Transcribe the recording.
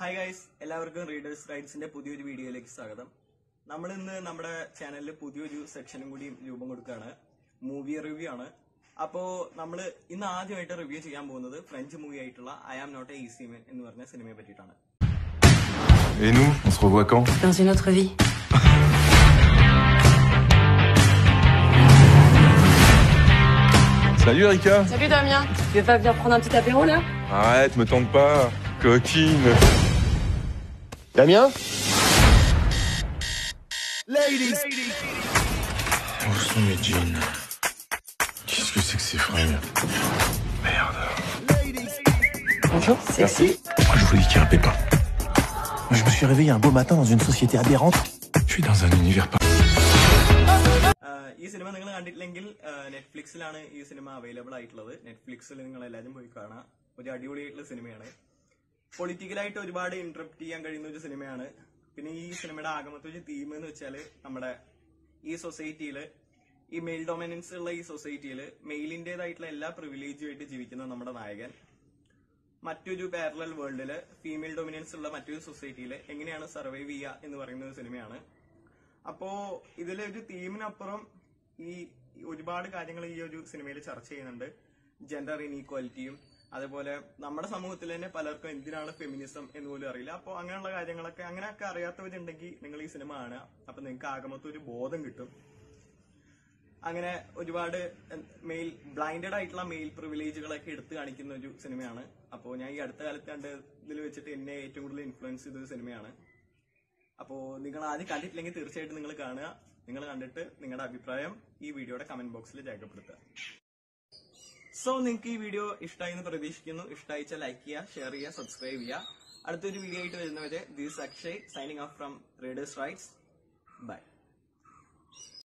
Hi guys എല്ലാവർക്കും readers റൈറ്റ്സിന്റെ പുതിയൊരു വീഡിയോയിലേക്ക് സ്വാഗതം നമ്മൾ ഇന്ന് നമ്മുടെ ചാനലിൽ പുതിയൊരു സെക്ഷനും കൂടി രൂപം കൊടുക്കുകയാണ് മൂവി റിവ്യൂ ആണ് അപ്പോ നമ്മൾ ഇന്ന് ആദ്യമായിട്ട് റിവ്യൂ ചെയ്യാൻ പോകുന്നത് ഫ്രഞ്ച് മൂവി ആയിട്ടുള്ള I am not a easy men എന്ന് പറഞ്ഞ സിനിമയെ പറ്റിയിട്ടാണ് Et nous, on se revoit quand Dans une autre vie. Salut Rika Salut Damien. Tu veux pas venir prendre un petit apéro là Arrête, me tente pas Coquine Damien Où sont mes jeans Qu'est-ce que c'est que ces fringues Merde Bonjour. Sexy. Pourquoi je vous dis qu'il y a un pépin Je me suis réveillé un beau matin dans une société aberrante. Je suis dans un univers pas... ആഹ് ഈ cinema നിങ്ങൾ കണ്ടിട്ടില്ലെങ്കിൽ നെറ്റ്ഫ്ലിക്സിലാണ് ഈ cinema available ആയിട്ടുള്ളത് നെറ്റ്ഫ്ലിക്സിൽ നിങ്ങൾ എല്ലാവരും പോയി കാണാം ഒരു അടിപൊളിയായിട്ടുള്ള സിനിമയാണ് പൊളിറ്റിക്കലായിട്ട് ഒരുപാട് ഇന്ററപ്റ്റ് ചെയ്യാൻ കഴിയുന്ന ഒരു സിനിമയാണ് പിന്നെ ഈ സിനിമയുടെ ആകമത്തെ ഒരു തീം എന്ന് വെച്ചാൽ നമ്മുടെ ഈ സൊസൈറ്റിയിൽ ഈ മെയിൽ ഡൊമിനൻസ് ഉള്ള ഈ സൊസൈറ്റിയിൽ മെയിലിന്റേതായിട്ടുള്ള എല്ലാ പ്രിവിലേജും ആയിട്ട് ജീവിക്കുന്ന നമ്മുടെ നായകൻ മറ്റൊരു പാരലൽ വേൾഡില് ഫീമെയിൽ ഡൊമിനൻസ് ഉള്ള മറ്റൊരു സൊസൈറ്റിയിൽ എങ്ങനെയാണ് സർവൈവ് ചെയ്യുക എന്ന് പറയുന്ന ഒരു സിനിമയാണ് അപ്പോ ഇതിലെ ഒരു തീമിനപ്പുറം ഈ ഒരുപാട് കാര്യങ്ങൾ ഈ ഒരു സിനിമയിൽ ചർച്ച ചെയ്യുന്നുണ്ട് ജെൻഡർ ഇനീക്വാലിറ്റിയും അതേപോലെ നമ്മുടെ സമൂഹത്തിൽ തന്നെ പലർക്കും എന്തിനാണ് ഫെമിനിസം എന്ന് പോലും അറിയില്ല അപ്പോൾ അങ്ങനെയുള്ള കാര്യങ്ങളൊക്കെ അങ്ങനെയൊക്കെ അറിയാത്തവരുണ്ടെങ്കിൽ നിങ്ങൾ ഈ സിനിമ കാണുക അപ്പൊ നിങ്ങൾക്ക് ആകമൊത്ത ഒരു ബോധം കിട്ടും അങ്ങനെ ഒരുപാട് മെയിൽ ബ്ലൈൻഡഡ് ആയിട്ടുള്ള മെയിൽ പ്രിവിലേജുകളൊക്കെ എടുത്തു കാണിക്കുന്ന ഒരു സിനിമയാണ് അപ്പോൾ ഞാൻ ഈ അടുത്ത കാലത്ത് കണ്ട് ഇതിൽ വെച്ചിട്ട് എന്നെ ഏറ്റവും കൂടുതൽ ഇൻഫ്ലുവൻസ് ചെയ്ത ഒരു സിനിമയാണ് അപ്പോ നിങ്ങൾ ആദ്യം കണ്ടിട്ടില്ലെങ്കിൽ തീർച്ചയായിട്ടും നിങ്ങൾ കാണുക നിങ്ങൾ കണ്ടിട്ട് നിങ്ങളുടെ അഭിപ്രായം ഈ വീഡിയോയുടെ കമന്റ് ബോക്സിൽ രേഖപ്പെടുത്തുക സോ നിങ്ങൾക്ക് ഈ വീഡിയോ ഇഷ്ടമായി എന്ന് പ്രതീക്ഷിക്കുന്നു ഇഷ്ടമായിച്ചാൽ ലൈക്ക് ചെയ്യുക ഷെയർ ചെയ്യുക സബ്സ്ക്രൈബ് ചെയ്യുക അടുത്തൊരു വീഡിയോ ആയിട്ട് വരുന്നവരെ this Akshay signing off from readers rights by